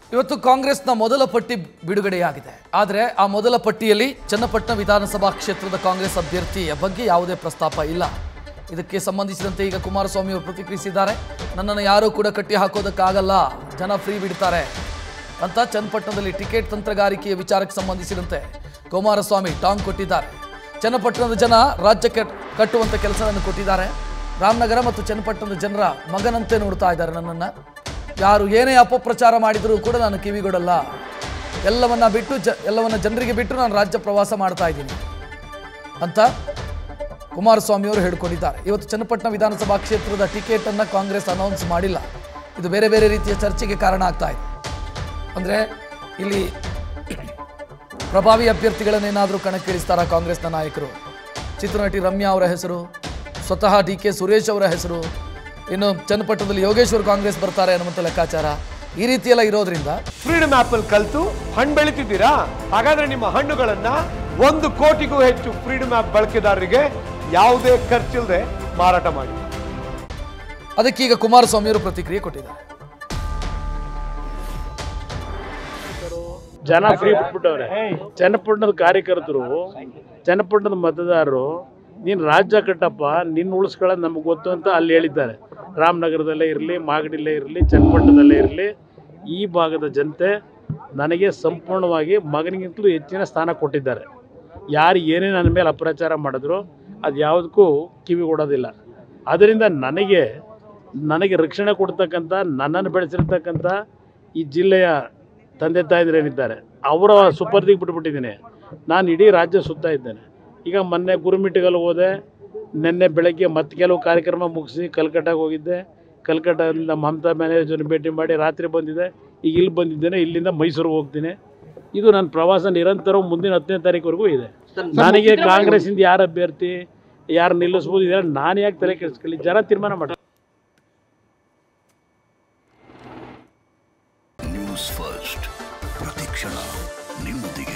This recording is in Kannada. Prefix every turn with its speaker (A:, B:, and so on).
A: ಇವತ್ತು ಕಾಂಗ್ರೆಸ್ನ ಮೊದಲ ಪಟ್ಟಿ ಬಿಡುಗಡೆಯಾಗಿದೆ ಆದರೆ ಆ ಮೊದಲ ಪಟ್ಟಿಯಲ್ಲಿ ಚನ್ನಪಟ್ಟಣ ವಿಧಾನಸಭಾ ಕ್ಷೇತ್ರದ ಕಾಂಗ್ರೆಸ್ ಅಭ್ಯರ್ಥಿಯ ಬಗ್ಗೆ ಯಾವುದೇ ಪ್ರಸ್ತಾಪ ಇಲ್ಲ ಇದಕ್ಕೆ ಸಂಬಂಧಿಸಿದಂತೆ ಈಗ ಕುಮಾರಸ್ವಾಮಿ ಅವರು ಪ್ರತಿಕ್ರಿಯಿಸಿದ್ದಾರೆ ನನ್ನನ್ನು ಯಾರೂ ಕೂಡ ಕಟ್ಟಿ ಹಾಕೋದಕ್ಕಾಗಲ್ಲ ಜನ ಫ್ರೀ ಬಿಡ್ತಾರೆ ಅಂತ ಚನ್ನಪಟ್ಟಣದಲ್ಲಿ ಟಿಕೆಟ್ ತಂತ್ರಗಾರಿಕೆಯ ವಿಚಾರಕ್ಕೆ ಸಂಬಂಧಿಸಿದಂತೆ ಕುಮಾರಸ್ವಾಮಿ ಟಾಂಗ್ ಕೊಟ್ಟಿದ್ದಾರೆ ಚನ್ನಪಟ್ಟಣದ ಜನ ರಾಜ್ಯಕ್ಕೆ ಕಟ್ಟುವಂಥ ಕೆಲಸವನ್ನು ಕೊಟ್ಟಿದ್ದಾರೆ ರಾಮನಗರ ಮತ್ತು ಚನ್ನಪಟ್ಟಣದ ಜನರ ಮಗನಂತೆ ನೋಡ್ತಾ ಇದ್ದಾರೆ ನನ್ನನ್ನು ಯಾರು ಏನೇ ಅಪಪ್ರಚಾರ ಮಾಡಿದರೂ ಕೂಡ ನಾನು ಕಿವಿಗೊಡಲ್ಲ ಎಲ್ಲವನ್ನ ಬಿಟ್ಟು ಜ ಎಲ್ಲವನ್ನ ಜನರಿಗೆ ಬಿಟ್ಟು ನಾನು ರಾಜ್ಯ ಪ್ರವಾಸ ಮಾಡ್ತಾ ಇದ್ದೀನಿ ಅಂತ ಕುಮಾರಸ್ವಾಮಿ ಅವರು ಹೇಳಿಕೊಂಡಿದ್ದಾರೆ ಇವತ್ತು ಚನ್ನಪಟ್ಟಣ ವಿಧಾನಸಭಾ ಕ್ಷೇತ್ರದ ಟಿಕೆಟ್ ಅನ್ನ ಕಾಂಗ್ರೆಸ್ ಅನೌನ್ಸ್ ಮಾಡಿಲ್ಲ ಇದು ಬೇರೆ ಬೇರೆ ರೀತಿಯ ಚರ್ಚೆಗೆ ಕಾರಣ ಆಗ್ತಾ ಇದೆ ಅಂದರೆ ಇಲ್ಲಿ ಪ್ರಭಾವಿ ಅಭ್ಯರ್ಥಿಗಳನ್ನೇನಾದರೂ ಕಣಕ್ಕಿಳಿಸ್ತಾರ ಕಾಂಗ್ರೆಸ್ನ ನಾಯಕರು ಚಿತ್ರನಟಿ ರಮ್ಯಾ ಅವರ ಹೆಸರು ಸ್ವತಃ ಡಿ ಕೆ ಸುರೇಶ್ ಅವರ ಹೆಸರು ಇನ್ನು ಚನ್ನಪಟ್ಟಣದಲ್ಲಿ ಯೋಗೇಶ್ವರ್ ಕಾಂಗ್ರೆಸ್ ಬರ್ತಾರೆ ಅನ್ನುವಂಥ ಲೆಕ್ಕಾಚಾರ ಈ ರೀತಿಯೆಲ್ಲ ಇರೋದ್ರಿಂದ
B: ಫ್ರೀಡಮ್ ಆಪ್ ಅಲ್ಲಿ ಕಲ್ತು ಹಣ್ಣು ಬೆಳಿತಿದ್ದೀರಾ ಹಾಗಾದ್ರೆ ನಿಮ್ಮ ಹಣ್ಣುಗಳನ್ನ ಒಂದು ಕೋಟಿಗೂ ಹೆಚ್ಚು ಫ್ರೀಡಮ್ ಆಪ್ ಬಳಕೆದಾರರಿಗೆ ಯಾವುದೇ ಖರ್ಚಿಲ್ಲದೆ ಮಾರಾಟ ಮಾಡಿ
A: ಅದಕ್ಕೀಗ ಕುಮಾರಸ್ವಾಮಿ ಅವರು ಪ್ರತಿಕ್ರಿಯೆ ಕೊಟ್ಟಿದ್ದಾರೆ
C: ಜನ ಫ್ರೀ ಬಿಟ್ಬಿಟ್ಟವ್ರೆ ಚನ್ನಪಟ್ಟಣದ ಕಾರ್ಯಕರ್ತರು ಚನ್ನಪಟ್ಟಣದ ಮತದಾರರು ನೀನು ರಾಜ್ಯ ಕಟ್ಟಪ್ಪ ನಿನ್ನ ಉಳಿಸ್ಕೊಳ್ಳೋದು ನಮಗೆ ಗೊತ್ತು ಅಂತ ಅಲ್ಲಿ ಹೇಳಿದ್ದಾರೆ ರಾಮನಗರದಲ್ಲೇ ಇರಲಿ ಮಾಗಡಿಲೇ ಇರಲಿ ಚನ್ನಪಟ್ಟಣದಲ್ಲೇ ಇರಲಿ ಈ ಭಾಗದ ಜನತೆ ನನಗೆ ಸಂಪೂರ್ಣವಾಗಿ ಮಗನಿಗಿಂತಲೂ ಹೆಚ್ಚಿನ ಸ್ಥಾನ ಕೊಟ್ಟಿದ್ದಾರೆ ಯಾರು ಏನೇ ನನ್ನ ಮೇಲೆ ಅಪ್ರಚಾರ ಮಾಡಿದ್ರು ಅದು ಯಾವುದಕ್ಕೂ ಕಿವಿ ಕೊಡೋದಿಲ್ಲ ಅದರಿಂದ ನನಗೆ ನನಗೆ ರಕ್ಷಣೆ ಕೊಡ್ತಕ್ಕಂಥ ನನ್ನನ್ನು ಬೆಳೆಸಿರ್ತಕ್ಕಂಥ ಈ ಜಿಲ್ಲೆಯ ತಂದೆ ತಾಯಂದಿರೇನಿದ್ದಾರೆ ಅವರ ಸುಪರ್ದಿಗೆ ಬಿಟ್ಬಿಟ್ಟಿದ್ದೀನಿ ನಾನು ಇಡೀ ರಾಜ್ಯ ಸುತ್ತಾ ಇದ್ದೇನೆ ಈಗ ಮೊನ್ನೆ ಗುರುಮಿಟ್ಟಿಗಲ್ಲಿ ಹೋದೆ ನಿನ್ನೆ ಬೆಳಗ್ಗೆ ಮತ್ತೆ ಕೆಲವು ಕಾರ್ಯಕ್ರಮ ಮುಗಿಸಿ ಕಲ್ಕಟ್ಟಾಗೆ ಹೋಗಿದ್ದೆ ಕಲ್ಕಟ್ಟಾದಿಂದ ಮಮತಾ ಮ್ಯಾನೇಜರ್ನ ಭೇಟಿ ಮಾಡಿ ರಾತ್ರಿ ಬಂದಿದ್ದೆ ಈಗ ಇಲ್ಲಿ ಬಂದಿದ್ದೇನೆ ಇಲ್ಲಿಂದ ಮೈಸೂರಿಗೆ ಹೋಗ್ತೀನಿ ಇದು ನನ್ನ ಪ್ರವಾಸ ನಿರಂತರ ಮುಂದಿನ ಹತ್ತನೇ ತಾರೀಕುವರೆಗೂ ಇದೆ ನನಗೆ ಕಾಂಗ್ರೆಸ್ಸಿಂದ ಯಾರು ಅಭ್ಯರ್ಥಿ ಯಾರು ನಿಲ್ಲಿಸ್ಬೋದು ಇದೆಲ್ಲ ನಾನು ಯಾಕೆ ತಲೆ ಕೆಡಿಸ್ಕೊಳ್ಳಿ ಜನ ತೀರ್ಮಾನ ಮಾಡಿ
D: ನ್ಯೂಸ್ ಫಸ್ಟ್ ಪ್ರತಿಕ್ಷಣ ನಿಮ್ಮೊಂದಿಗೆ